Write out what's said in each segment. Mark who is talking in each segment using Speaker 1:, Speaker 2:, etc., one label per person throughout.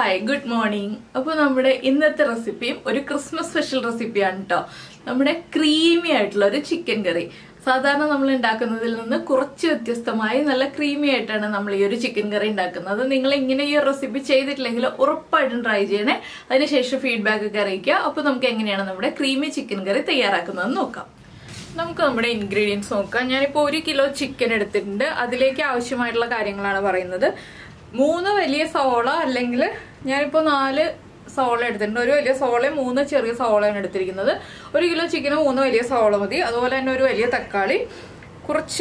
Speaker 1: hi good morning അപ്പോൾ നമ്മുടെ ഇന്നത്തെ റെസിപ്പിയും ഒരു ക്രിസ്മസ് സ്പെഷ്യൽ റെസിപ്പിയാണ് കേട്ടോ നമ്മുടെ ക്രീമി ആയിട്ടുള്ള ഒരു ചിക്കൻ കറി സാധാരണ നമ്മൾ ഉണ്ടാക്കുന്നതിൽ നിന്ന് കുറച്ച് വ്യത്യസ്തമായി നല്ല ക്രീമി ആയിട്ടാണ് നമ്മൾ ഈ ഒരു ചിക്കൻ കറി ഉണ്ടാക്കുന്നത് നിങ്ങൾ ഇങ്ങനെ ഈ ഒരു റെസിപ്പി ചെയ്തിട്ടില്ലെങ്കിൽ ഉറപ്പായിട്ടും ട്രൈ ചെയ്യണേ അതിനുശേഷം ഫീഡ്ബാക്ക് ഒക്കെ അറിയിക്കുക അപ്പോൾ നമുക്ക് എങ്ങനെയാണ് നമ്മുടെ ക്രീമി ചിക്കൻ കറി തയ്യാറാക്കുന്നതെന്ന് നോക്കാം നമുക്ക് നമ്മുടെ ഇൻഗ്രീഡിയൻസ് നോക്കാം ഞാനിപ്പോൾ ഒരു കിലോ ചിക്കൻ എടുത്തിട്ടുണ്ട് അതിലേക്ക് ആവശ്യമായിട്ടുള്ള കാര്യങ്ങളാണ് പറയുന്നത് മൂന്ന് വലിയ സവോള അല്ലെങ്കിൽ ഞാനിപ്പോൾ നാല് സവോള എടുത്തിട്ടുണ്ട് ഒരു വലിയ സവോളയും മൂന്ന് ചെറിയ സവോളയാണ് എടുത്തിരിക്കുന്നത് ഒരു കിലോ ചിക്കന് മൂന്ന് വലിയ സവോള മതി അതുപോലെ തന്നെ ഒരു വലിയ തക്കാളി കുറച്ച്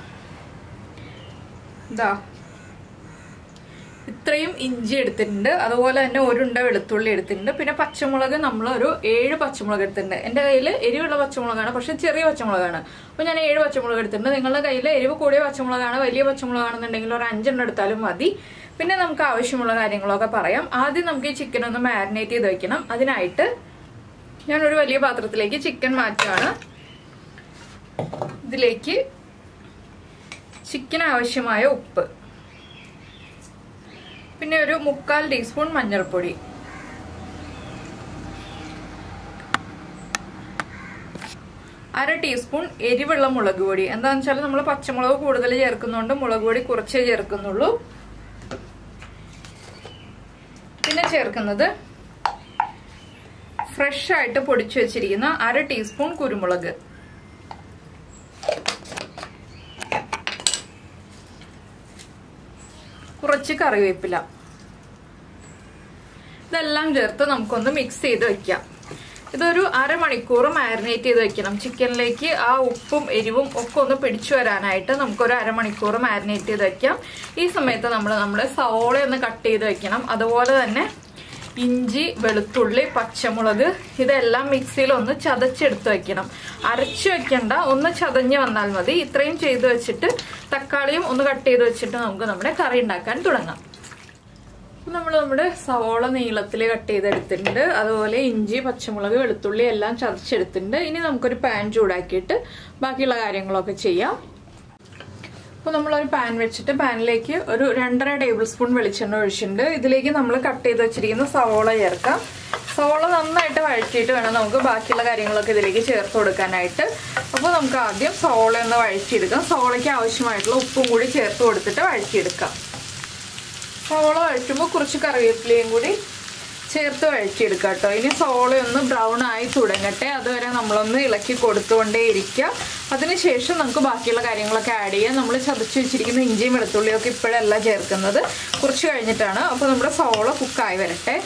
Speaker 1: ഇതാ ഇത്രയും ഇഞ്ചി എടുത്തിട്ടുണ്ട് അതുപോലെ തന്നെ ഒരുണ്ട വെളുത്തുള്ളി എടുത്തിട്ടുണ്ട് പിന്നെ പച്ചമുളക് നമ്മൾ ഒരു ഏഴ് പച്ചമുളക് എടുത്തിട്ടുണ്ട് എൻ്റെ കയ്യിൽ എരിവുള്ള പച്ചമുളകാണ് പക്ഷെ ചെറിയ പച്ചമുളകാണ് അപ്പോൾ ഞാൻ ഏഴ് പച്ചമുളക് എടുത്തിട്ടുണ്ട് നിങ്ങളുടെ കയ്യിൽ എരിവ് കൂടിയ പച്ചമുളകാണ് വലിയ പച്ചമുളകാണെന്നുണ്ടെങ്കിൽ ഒരു അഞ്ചെണ്ണം എടുത്താലും മതി പിന്നെ നമുക്ക് ആവശ്യമുള്ള കാര്യങ്ങളൊക്കെ പറയാം ആദ്യം നമുക്ക് ഈ ചിക്കൻ ഒന്ന് മാരിനേറ്റ് ചെയ്ത് വെക്കണം അതിനായിട്ട് ഞാനൊരു വലിയ പാത്രത്തിലേക്ക് ചിക്കൻ മാറ്റുകയാണ് ഇതിലേക്ക് ചിക്കൻ ആവശ്യമായ ഉപ്പ് പിന്നെ ഒരു മുക്കാൽ ടീസ്പൂൺ മഞ്ഞൾപ്പൊടി അര ടീസ്പൂൺ എരിവുള്ള മുളക് പൊടി എന്താണെന്ന് വെച്ചാൽ നമ്മൾ പച്ചമുളക് കൂടുതൽ ചേർക്കുന്നതുകൊണ്ട് മുളക് പൊടി കുറച്ചേ ചേർക്കുന്നുള്ളൂ പിന്നെ ചേർക്കുന്നത് ഫ്രഷ് ആയിട്ട് പൊടിച്ചു വെച്ചിരിക്കുന്ന അര ടീസ്പൂൺ കുരുമുളക് കുറച്ച് കറിവേപ്പില ഇതെല്ലാം ചേർത്ത് നമുക്കൊന്ന് മിക്സ് ചെയ്ത് വെക്കാം ഇതൊരു അരമണിക്കൂർ മാരിനേറ്റ് ചെയ്ത് വെക്കണം ചിക്കനിലേക്ക് ആ ഉപ്പും എരിവും ഒക്കെ ഒന്ന് പിടിച്ചു വരാനായിട്ട് നമുക്കൊരു അരമണിക്കൂർ മാരിനേറ്റ് ചെയ്ത് വെക്കാം ഈ സമയത്ത് നമ്മൾ നമ്മുടെ സവോള ഒന്ന് കട്ട് ചെയ്ത് വെക്കണം അതുപോലെ തന്നെ ഇഞ്ചി വെളുത്തുള്ളി പച്ചമുളക് ഇതെല്ലാം മിക്സിയിൽ ഒന്ന് ചതച്ചെടുത്ത് വെക്കണം അരച്ചു വെക്കണ്ട ഒന്ന് ചതഞ്ഞ് വന്നാൽ മതി ഇത്രയും ചെയ്ത് വെച്ചിട്ട് തക്കാളിയും ഒന്ന് കട്ട് ചെയ്ത് വെച്ചിട്ട് നമുക്ക് നമ്മുടെ കറി ഉണ്ടാക്കാൻ തുടങ്ങാം നമ്മൾ നമ്മുടെ സവോള നീളത്തിൽ കട്ട് ചെയ്തെടുത്തിട്ടുണ്ട് അതുപോലെ ഇഞ്ചി പച്ചമുളക് വെളുത്തുള്ളി എല്ലാം ചതച്ചെടുത്തിട്ടുണ്ട് ഇനി നമുക്കൊരു പാൻ ചൂടാക്കിയിട്ട് ബാക്കിയുള്ള കാര്യങ്ങളൊക്കെ ചെയ്യാം അപ്പോൾ നമ്മളൊരു പാൻ വെച്ചിട്ട് പാനിലേക്ക് ഒരു രണ്ടര ടേബിൾ സ്പൂൺ വെളിച്ചെണ്ണ ഒഴിച്ചിട്ടുണ്ട് ഇതിലേക്ക് നമ്മൾ കട്ട് ചെയ്ത് വെച്ചിരിക്കുന്ന സവോള ചേർക്കാം സവോള നന്നായിട്ട് വഴറ്റിയിട്ട് വേണം നമുക്ക് ബാക്കിയുള്ള കാര്യങ്ങളൊക്കെ ഇതിലേക്ക് ചേർത്ത് കൊടുക്കാനായിട്ട് അപ്പോൾ നമുക്ക് ആദ്യം സവോള ഒന്ന് വഴറ്റിയെടുക്കാം സവോളയ്ക്ക് ആവശ്യമായിട്ടുള്ള ഉപ്പും കൂടി ചേർത്ത് കൊടുത്തിട്ട് വഴറ്റിയെടുക്കാം സവോള വഴറ്റുമ്പോൾ കുറച്ച് കറിവേപ്പിലയും കൂടി ചേർത്ത് വഴറ്റിയെടുക്കുക കേട്ടോ ഇനി സവോള ഒന്ന് ബ്രൗൺ ആയി തുടങ്ങട്ടെ അതുവരെ നമ്മളൊന്ന് ഇളക്കി കൊടുത്തുകൊണ്ടേ ഇരിക്കുക അതിനുശേഷം നമുക്ക് ബാക്കിയുള്ള കാര്യങ്ങളൊക്കെ ആഡ് ചെയ്യാം നമ്മൾ ചതച്ച് വെച്ചിരിക്കുന്ന ഇഞ്ചിയും വെളുത്തുള്ളിയും ഒക്കെ ഇപ്പോഴല്ല ചേർക്കുന്നത് കുറച്ച് കഴിഞ്ഞിട്ടാണ് അപ്പോൾ നമ്മുടെ സവോള കുക്കായി വരട്ടെ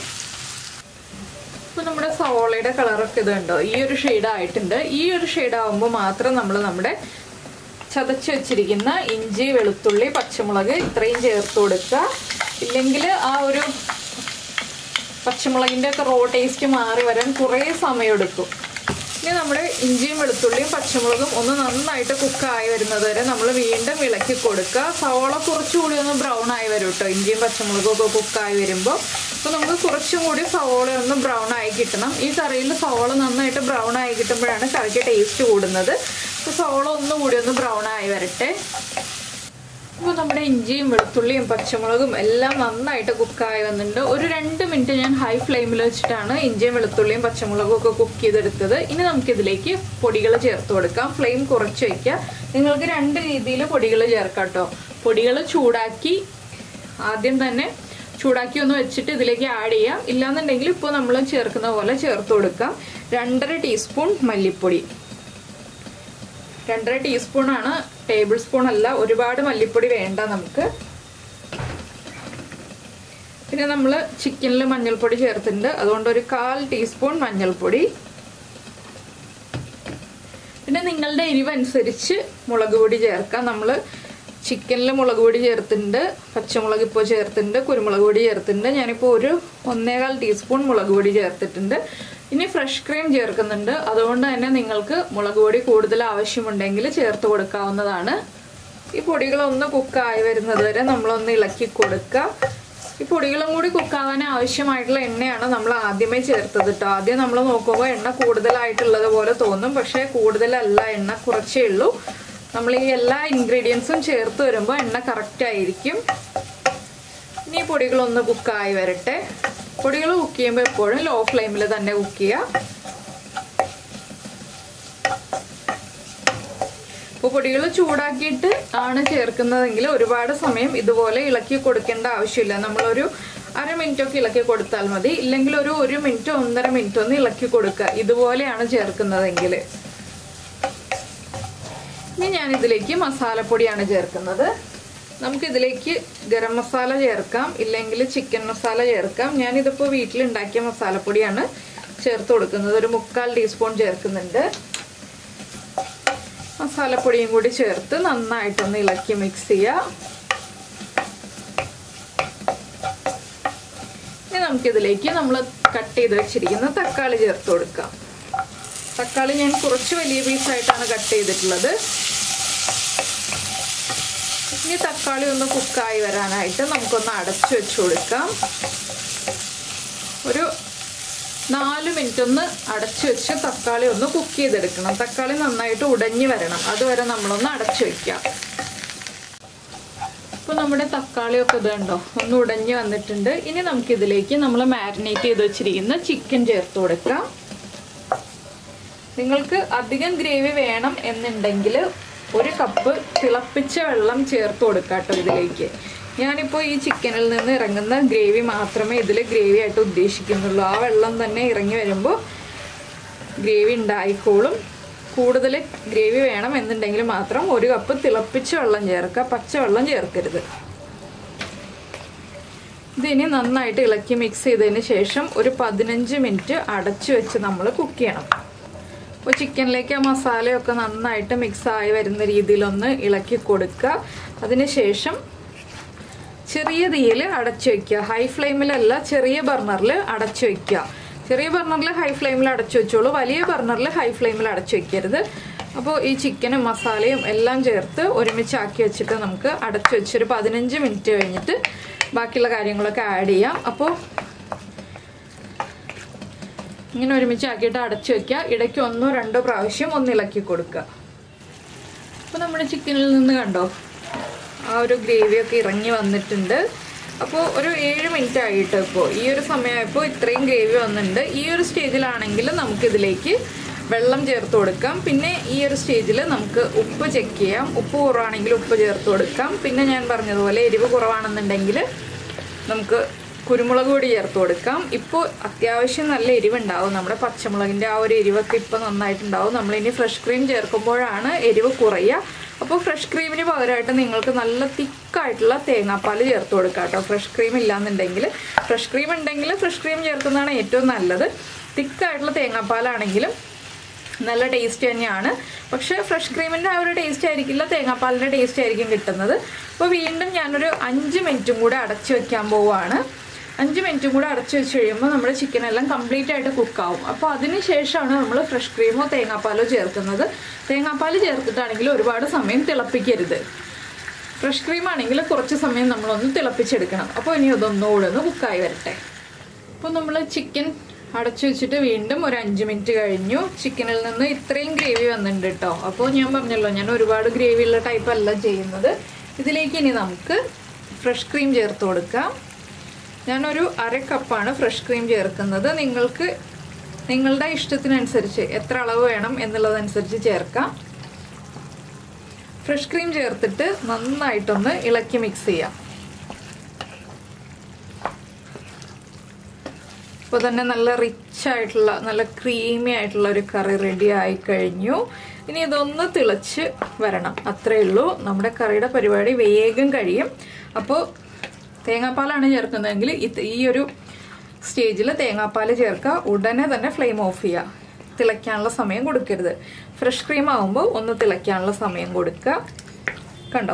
Speaker 1: ഇപ്പോൾ നമ്മുടെ സവോളയുടെ കളറൊക്കെ ഇതുണ്ടോ ഈ ഒരു ഷെയ്ഡ് ആയിട്ടുണ്ട് ഈ ഒരു ഷെയ്ഡ് ആകുമ്പോൾ മാത്രം നമ്മൾ നമ്മുടെ ചതച്ച് വെച്ചിരിക്കുന്ന ഇഞ്ചി വെളുത്തുള്ളി പച്ചമുളക് ഇത്രയും ചേർത്ത് കൊടുക്കുക ഇല്ലെങ്കിൽ ആ ഒരു പച്ചമുളകിൻ്റെ ഒക്കെ റോ ടേസ്റ്റ് മാറി വരാൻ കുറേ സമയമെടുക്കും ഇനി നമ്മുടെ ഇഞ്ചിയും വെളുത്തുള്ളിയും പച്ചമുളകും ഒന്ന് നന്നായിട്ട് കുക്കായി വരുന്നത് വരെ നമ്മൾ വീണ്ടും ഇളക്കി കൊടുക്കുക സവോള കുറച്ചുകൂടി ഒന്ന് ബ്രൗൺ ആയി വരും കേട്ടോ ഇഞ്ചിയും പച്ചമുളകും ഒക്കെ കുക്കായി വരുമ്പോൾ അപ്പോൾ നമുക്ക് കുറച്ചും കൂടി സവോള ഒന്ന് ബ്രൗൺ ആയി കിട്ടണം ഈ കറിയിൽ സവോള നന്നായിട്ട് ബ്രൗൺ ആയി കിട്ടുമ്പോഴാണ് കറിക്ക് ടേസ്റ്റ് കൂടുന്നത് അപ്പോൾ സവോള ഒന്നുകൂടി ഒന്ന് ബ്രൗൺ ആയി വരട്ടെ ഇപ്പോൾ നമ്മുടെ ഇഞ്ചിയും വെളുത്തുള്ളിയും പച്ചമുളകും എല്ലാം നന്നായിട്ട് കുക്കായി വന്നിട്ടുണ്ട് ഒരു രണ്ട് മിനിറ്റ് ഞാൻ ഹൈ ഫ്ലെയിമിൽ വെച്ചിട്ടാണ് ഇഞ്ചിയും വെളുത്തുള്ളിയും പച്ചമുളകും ഒക്കെ കുക്ക് ചെയ്തെടുത്തത് ഇനി നമുക്കിതിലേക്ക് പൊടികൾ ചേർത്ത് കൊടുക്കാം ഫ്ലെയിം കുറച്ച് വയ്ക്കുക നിങ്ങൾക്ക് രണ്ട് രീതിയിൽ പൊടികൾ ചേർക്കാം കേട്ടോ പൊടികൾ ചൂടാക്കി ആദ്യം തന്നെ ചൂടാക്കി ഒന്ന് വെച്ചിട്ട് ഇതിലേക്ക് ആഡ് ചെയ്യാം ഇല്ലാന്നുണ്ടെങ്കിൽ ഇപ്പോൾ നമ്മൾ ചേർക്കുന്ന പോലെ ചേർത്ത് കൊടുക്കാം രണ്ടര ടീസ്പൂൺ മല്ലിപ്പൊടി രണ്ടര ടീസ്പൂണാണ് ടേബിൾ സ്പൂൺ അല്ല ഒരുപാട് മല്ലിപ്പൊടി വേണ്ട നമുക്ക് പിന്നെ നമ്മൾ ചിക്കനിൽ മഞ്ഞൾപ്പൊടി ചേർത്തിട്ടുണ്ട് അതുകൊണ്ട് ഒരു കാൽ ടീസ്പൂൺ മഞ്ഞൾപ്പൊടി പിന്നെ നിങ്ങളുടെ എരിവനുസരിച്ച് മുളക് പൊടി ചേർക്കാം നമ്മൾ ചിക്കനിൽ മുളക് പൊടി ചേർത്തിട്ടുണ്ട് പച്ചമുളക് ഇപ്പോൾ ചേർത്തിട്ടുണ്ട് കുരുമുളക് പൊടി ചേർത്തിട്ടുണ്ട് ഞാനിപ്പോൾ ഒരു ഒന്നേകാൽ ടീസ്പൂൺ മുളക് പൊടി ചേർത്തിട്ടുണ്ട് ഇനി ഫ്രഷ് ക്രീം ചേർക്കുന്നുണ്ട് അതുകൊണ്ട് തന്നെ നിങ്ങൾക്ക് മുളക് പൊടി കൂടുതൽ ആവശ്യമുണ്ടെങ്കിൽ ചേർത്ത് കൊടുക്കാവുന്നതാണ് ഈ പൊടികളൊന്ന് കുക്കായി വരുന്നത് വരെ നമ്മളൊന്ന് ഇളക്കി കൊടുക്കുക ഈ പൊടികളും കൂടി കുക്കാവാൻ ആവശ്യമായിട്ടുള്ള എണ്ണയാണ് നമ്മൾ ആദ്യമേ ചേർത്തത് കേട്ടോ ആദ്യം നമ്മൾ നോക്കുമ്പോൾ എണ്ണ കൂടുതലായിട്ടുള്ളത് പോലെ തോന്നും പക്ഷേ കൂടുതലല്ല എണ്ണ കുറച്ചേ ഉള്ളൂ നമ്മൾ ഈ എല്ലാ ഇൻഗ്രീഡിയൻസും ചേർത്ത് വരുമ്പോൾ എണ്ണ കറക്റ്റ് ആയിരിക്കും ഇനി പൊടികളൊന്ന് കുക്കായി വരട്ടെ പൊടികൾ കുക്ക് ചെയ്യുമ്പോൾ എപ്പോഴും ലോ ഫ്ലെയിമിൽ തന്നെ കുക്ക് ചെയ്യുക അപ്പോൾ പൊടികൾ ചൂടാക്കിയിട്ട് ആണ് ചേർക്കുന്നതെങ്കിൽ ഒരുപാട് സമയം ഇതുപോലെ ഇളക്കി കൊടുക്കേണ്ട ആവശ്യമില്ല നമ്മളൊരു അര മിനിറ്റ് ഒക്കെ ഇളക്കി കൊടുത്താൽ മതി ഇല്ലെങ്കിൽ ഒരു ഒരു മിനിറ്റ് ഒന്നര മിനിറ്റ് ഒന്ന് ഇളക്കി കൊടുക്കുക ഇതുപോലെയാണ് ചേർക്കുന്നതെങ്കിൽ ഇനി ഞാൻ ഇതിലേക്ക് മസാലപ്പൊടിയാണ് ചേർക്കുന്നത് നമുക്കിതിലേക്ക് ഗരം മസാല ചേർക്കാം ഇല്ലെങ്കിൽ ചിക്കൻ മസാല ചേർക്കാം ഞാനിതിപ്പോൾ വീട്ടിലുണ്ടാക്കിയ മസാലപ്പൊടിയാണ് ചേർത്ത് കൊടുക്കുന്നത് ഒരു മുക്കാൽ ടീസ്പൂൺ ചേർക്കുന്നുണ്ട് മസാലപ്പൊടിയും കൂടി ചേർത്ത് നന്നായിട്ടൊന്ന് ഇളക്കി മിക്സ് ചെയ്യുക ഇനി നമുക്കിതിലേക്ക് നമ്മൾ കട്ട് ചെയ്ത് വെച്ചിരിക്കുന്ന തക്കാളി ചേർത്ത് കൊടുക്കാം തക്കാളി ഞാൻ കുറച്ച് വലിയ പീസായിട്ടാണ് കട്ട് ചെയ്തിട്ടുള്ളത് ഇനി തക്കാളി ഒന്ന് കുക്കായി വരാനായിട്ട് നമുക്കൊന്ന് അടച്ചു വെച്ച് കൊടുക്കാം ഒരു നാല് മിനിറ്റ് ഒന്ന് അടച്ചു വെച്ച് തക്കാളി ഒന്ന് കുക്ക് ചെയ്തെടുക്കണം തക്കാളി നന്നായിട്ട് ഉടഞ്ഞു വരണം അതുവരെ നമ്മളൊന്ന് അടച്ചു വെക്കാം ഇപ്പോൾ നമ്മുടെ തക്കാളിയൊക്കെ ഇതുണ്ടോ ഒന്ന് ഉടഞ്ഞു വന്നിട്ടുണ്ട് ഇനി നമുക്കിതിലേക്ക് നമ്മൾ മാരിനേറ്റ് ചെയ്ത് വെച്ചിരിക്കുന്ന ചിക്കൻ ചേർത്ത് കൊടുക്കാം നിങ്ങൾക്ക് അധികം ഗ്രേവി വേണം എന്നുണ്ടെങ്കിൽ ഒരു കപ്പ് തിളപ്പിച്ച വെള്ളം ചേർത്ത് കൊടുക്കാം കേട്ടോ ഇതിലേക്ക് ഞാനിപ്പോൾ ഈ ചിക്കനിൽ നിന്ന് ഇറങ്ങുന്ന ഗ്രേവി മാത്രമേ ഇതിൽ ഗ്രേവി ആയിട്ട് ഉദ്ദേശിക്കുന്നുള്ളൂ ആ വെള്ളം തന്നെ ഇറങ്ങി വരുമ്പോൾ ഗ്രേവി ഉണ്ടായിക്കോളും കൂടുതൽ ഗ്രേവി വേണം എന്നുണ്ടെങ്കിൽ മാത്രം ഒരു കപ്പ് തിളപ്പിച്ച വെള്ളം ചേർക്കുക പച്ചവെള്ളം ചേർക്കരുത് ഇതിനി നന്നായിട്ട് ഇളക്കി മിക്സ് ചെയ്തതിന് ശേഷം ഒരു പതിനഞ്ച് മിനിറ്റ് അടച്ചു വെച്ച് നമ്മൾ കുക്ക് ചെയ്യണം അപ്പോൾ ചിക്കനിലേക്ക് ആ മസാലയൊക്കെ നന്നായിട്ട് മിക്സ് ആയി വരുന്ന രീതിയിലൊന്ന് ഇളക്കി കൊടുക്കുക അതിനുശേഷം ചെറിയ തീയിൽ അടച്ചു വെക്കുക ഹൈ ഫ്ലെയിമിലല്ല ചെറിയ ബർണറിൽ അടച്ചു വെക്കുക ചെറിയ ബർണറിൽ ഹൈ ഫ്ലെയിമിൽ അടച്ചു വെച്ചോളൂ വലിയ ബർണറിൽ ഹൈ ഫ്ലെയിമിൽ അടച്ചു വെക്കരുത് അപ്പോൾ ഈ ചിക്കനും മസാലയും എല്ലാം ചേർത്ത് ഒരുമിച്ചാക്കി വെച്ചിട്ട് നമുക്ക് അടച്ചു വെച്ചൊരു പതിനഞ്ച് മിനിറ്റ് കഴിഞ്ഞിട്ട് ബാക്കിയുള്ള കാര്യങ്ങളൊക്കെ ആഡ് ചെയ്യാം അപ്പോൾ ഇങ്ങനെ ഒരുമിച്ച് ആക്കിയിട്ട് അടച്ചു വെക്കുക ഇടയ്ക്ക് ഒന്നോ രണ്ടോ പ്രാവശ്യം ഒന്ന് ഇളക്കി കൊടുക്കുക അപ്പോൾ നമ്മുടെ ചിക്കനിൽ നിന്ന് കണ്ടോ ആ ഒരു ഗ്രേവിയൊക്കെ ഇറങ്ങി വന്നിട്ടുണ്ട് അപ്പോൾ ഒരു ഏഴ് മിനിറ്റ് ആയിട്ട് ഇപ്പോൾ ഈ ഒരു സമയമായപ്പോൾ ഇത്രയും ഗ്രേവി വന്നിട്ടുണ്ട് ഈ ഒരു സ്റ്റേജിലാണെങ്കിൽ നമുക്കിതിലേക്ക് വെള്ളം ചേർത്ത് കൊടുക്കാം പിന്നെ ഈ ഒരു സ്റ്റേജിൽ നമുക്ക് ഉപ്പ് ചെക്ക് ചെയ്യാം ഉപ്പ് കുറവാണെങ്കിൽ ഉപ്പ് ചേർത്ത് കൊടുക്കാം പിന്നെ ഞാൻ പറഞ്ഞതുപോലെ എരിവ് കുറവാണെന്നുണ്ടെങ്കിൽ നമുക്ക് കുരുമുളക് പൊടി ചേർത്ത് കൊടുക്കാം ഇപ്പോൾ അത്യാവശ്യം നല്ല എരിവുണ്ടാവും നമ്മുടെ പച്ചമുളകിൻ്റെ ആ ഒരു എരിവൊക്കെ ഇപ്പോൾ നന്നായിട്ടുണ്ടാവും നമ്മളിനി ഫ്രഷ് ക്രീം ചേർക്കുമ്പോഴാണ് എരിവ് കുറയുക അപ്പോൾ ഫ്രഷ് ക്രീമിന് പകരമായിട്ട് നിങ്ങൾക്ക് നല്ല തിക്കായിട്ടുള്ള തേങ്ങാപ്പാൽ ചേർത്ത് കൊടുക്കാം കേട്ടോ ഫ്രഷ് ക്രീം ഇല്ലാന്നുണ്ടെങ്കിൽ ഫ്രഷ് ക്രീം ഉണ്ടെങ്കിൽ ഫ്രഷ് ക്രീം ചേർക്കുന്നതാണ് ഏറ്റവും നല്ലത് തിക്കായിട്ടുള്ള തേങ്ങാപ്പാലാണെങ്കിലും നല്ല ടേസ്റ്റ് തന്നെയാണ് പക്ഷേ ഫ്രഷ് ക്രീമിൻ്റെ ആ ഒരു ടേസ്റ്റ് ആയിരിക്കില്ല തേങ്ങാപ്പാലിൻ്റെ ടേസ്റ്റ് ആയിരിക്കും കിട്ടുന്നത് അപ്പോൾ വീണ്ടും ഞാനൊരു അഞ്ച് മിനിറ്റും കൂടെ അടച്ചു വെക്കാൻ പോവുകയാണ് അഞ്ച് മിനിറ്റും കൂടെ അടച്ചു വെച്ച് കഴിയുമ്പോൾ നമ്മുടെ ചിക്കൻ എല്ലാം കംപ്ലീറ്റ് ആയിട്ട് കുക്കാവും അപ്പോൾ അതിന് ശേഷമാണ് നമ്മൾ ഫ്രഷ് ക്രീമോ തേങ്ങാപ്പാലോ ചേർക്കുന്നത് തേങ്ങാപ്പാൽ ചേർത്തിട്ടാണെങ്കിൽ ഒരുപാട് സമയം തിളപ്പിക്കരുത് ഫ്രഷ് ക്രീം ആണെങ്കിൽ കുറച്ച് സമയം നമ്മളൊന്ന് തിളപ്പിച്ചെടുക്കണം അപ്പോൾ ഇനി അതൊന്നുകൂടെ ഒന്ന് കുക്കായി വരട്ടെ അപ്പോൾ നമ്മൾ ചിക്കൻ അടച്ചു വെച്ചിട്ട് വീണ്ടും ഒരു അഞ്ച് മിനിറ്റ് കഴിഞ്ഞു ചിക്കനിൽ നിന്ന് ഇത്രയും ഗ്രേവി വന്നിട്ടുണ്ട് കേട്ടോ അപ്പോൾ ഞാൻ പറഞ്ഞല്ലോ ഞാൻ ഒരുപാട് ഗ്രേവി ഉള്ള ടൈപ്പ് അല്ല ചെയ്യുന്നത് ഇതിലേക്ക് ഇനി നമുക്ക് ഫ്രഷ് ക്രീം ചേർത്ത് കൊടുക്കാം ഞാനൊരു അര കപ്പാണ് ഫ്രഷ് ക്രീം ചേർക്കുന്നത് നിങ്ങൾക്ക് നിങ്ങളുടെ ഇഷ്ടത്തിനനുസരിച്ച് എത്ര അളവ് വേണം എന്നുള്ളതനുസരിച്ച് ചേർക്കാം ഫ്രഷ് ക്രീം ചേർത്തിട്ട് നന്നായിട്ടൊന്ന് ഇളക്കി മിക്സ് ചെയ്യാം ഇപ്പോൾ തന്നെ നല്ല റിച്ച് ആയിട്ടുള്ള നല്ല ക്രീമി ആയിട്ടുള്ള ഒരു കറി റെഡി ആയി കഴിഞ്ഞു ഇനി ഇതൊന്ന് തിളച്ച് വരണം അത്രയേ ഉള്ളൂ നമ്മുടെ കറിയുടെ പരിപാടി വേഗം കഴിയും അപ്പോൾ തേങ്ങാപ്പാലാണ് ചേർക്കുന്നതെങ്കിൽ ഇത് ഈ ഒരു സ്റ്റേജിൽ തേങ്ങാപ്പാൽ ചേർക്കുക ഉടനെ തന്നെ ഫ്ലെയിം ഓഫ് ചെയ്യുക തിളയ്ക്കാനുള്ള സമയം കൊടുക്കരുത് ഫ്രഷ് ക്രീം ആകുമ്പോൾ ഒന്ന് തിളയ്ക്കാനുള്ള സമയം കൊടുക്കുക കണ്ടോ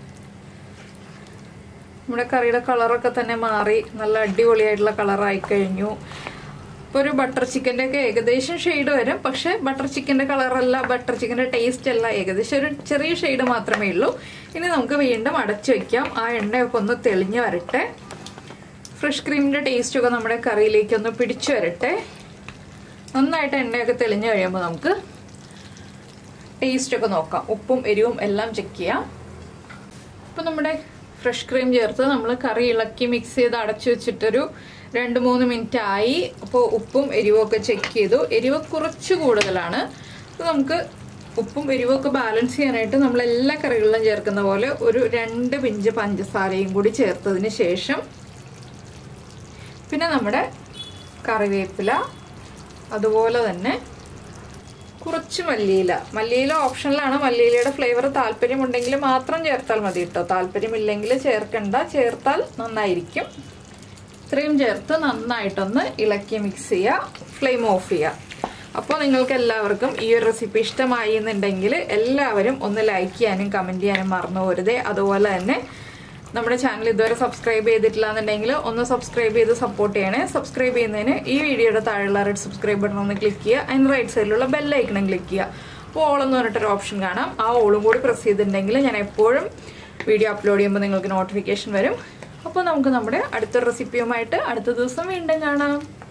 Speaker 1: നമ്മുടെ കറിയുടെ കളറൊക്കെ തന്നെ മാറി നല്ല അടിപൊളിയായിട്ടുള്ള കളറായി കഴിഞ്ഞു ഇപ്പോൾ ഒരു ബട്ടർ ചിക്കൻ്റെ ഒക്കെ ഏകദേശം ഷെയ്ഡ് വരും പക്ഷെ ബട്ടർ ചിക്കൻ്റെ കളറല്ല ബട്ടർ ചിക്കൻ്റെ ടേസ്റ്റ് അല്ല ഏകദേശം ഒരു ചെറിയ ഷെയ്ഡ് മാത്രമേ ഉള്ളൂ ഇനി നമുക്ക് വീണ്ടും അടച്ചു വെക്കാം ആ എണ്ണയൊക്കെ ഒന്ന് തെളിഞ്ഞ് വരട്ടെ ഫ്രഷ് ക്രീമിൻ്റെ ടേസ്റ്റൊക്കെ നമ്മുടെ കറിയിലേക്ക് ഒന്ന് പിടിച്ചു വരട്ടെ നന്നായിട്ട് എണ്ണയൊക്കെ തെളിഞ്ഞു കഴിയുമ്പോൾ നമുക്ക് ടേസ്റ്റൊക്കെ നോക്കാം ഉപ്പും എരിവും എല്ലാം ചെക്ക് ചെയ്യാം ഇപ്പം നമ്മുടെ ഫ്രഷ് ക്രീം ചേർത്ത് നമ്മൾ കറി ഇളക്കി മിക്സ് ചെയ്ത് അടച്ചു വെച്ചിട്ടൊരു രണ്ട് മൂന്ന് മിനിറ്റ് ആയി അപ്പോൾ ഉപ്പും എരിവും ഒക്കെ ചെക്ക് ചെയ്തു എരിവ് കുറച്ച് കൂടുതലാണ് അപ്പോൾ നമുക്ക് ഉപ്പും എരിവും ഒക്കെ ബാലൻസ് ചെയ്യാനായിട്ട് നമ്മൾ എല്ലാ കറികളിലും ചേർക്കുന്ന പോലെ ഒരു രണ്ട് പിഞ്ച് പഞ്ചസാരയും കൂടി ചേർത്തതിന് ശേഷം പിന്നെ നമ്മുടെ കറിവേപ്പില അതുപോലെ തന്നെ കുറച്ച് മല്ലിയില മല്ലിയില ഓപ്ഷനിലാണ് മല്ലിയിലയുടെ ഫ്ലേവർ താല്പര്യമുണ്ടെങ്കിൽ മാത്രം ചേർത്താൽ മതി കേട്ടോ താല്പര്യമില്ലെങ്കിൽ ചേർക്കണ്ട ചേർത്താൽ നന്നായിരിക്കും ഇത്രയും ചേർത്ത് നന്നായിട്ടൊന്ന് ഇളക്കി മിക്സ് ചെയ്യുക ഫ്ലെയിം ഓഫ് ചെയ്യുക അപ്പോൾ നിങ്ങൾക്ക് എല്ലാവർക്കും ഈ ഒരു റെസിപ്പി ഇഷ്ടമായി എന്നുണ്ടെങ്കിൽ എല്ലാവരും ഒന്ന് ലൈക്ക് ചെയ്യാനും കമൻറ്റ് ചെയ്യാനും മറന്നു പോരുതേ അതുപോലെ തന്നെ നമ്മുടെ ചാനൽ ഇതുവരെ സബ്സ്ക്രൈബ് ചെയ്തിട്ടില്ല എന്നുണ്ടെങ്കിൽ ഒന്ന് സബ്സ്ക്രൈബ് ചെയ്ത് സപ്പോർട്ട് ചെയ്യണേ സബ്സ്ക്രൈബ് ചെയ്യുന്നതിന് ഈ വീഡിയോയുടെ താഴെയുള്ള റെഡ് സബ്സ്ക്രൈബ് ബട്ടൺ ഒന്ന് ക്ലിക്ക് ചെയ്യുക അതിന് റൈറ്റ് സൈഡിലുള്ള ബെല്ലൈക്കണം ക്ലിക്ക് ചെയ്യുക അപ്പോൾ ഓൾ എന്ന് പറഞ്ഞിട്ടൊരു ഓപ്ഷൻ കാണാം ആ ഓളും കൂടി പ്രസ് ചെയ്തിട്ടുണ്ടെങ്കിൽ ഞാൻ എപ്പോഴും വീഡിയോ അപ്ലോഡ് ചെയ്യുമ്പോൾ നിങ്ങൾക്ക് നോട്ടിഫിക്കേഷൻ വരും അപ്പോൾ നമുക്ക് നമ്മുടെ അടുത്ത റെസിപ്പിയുമായിട്ട് അടുത്ത ദിവസം വീണ്ടും കാണാം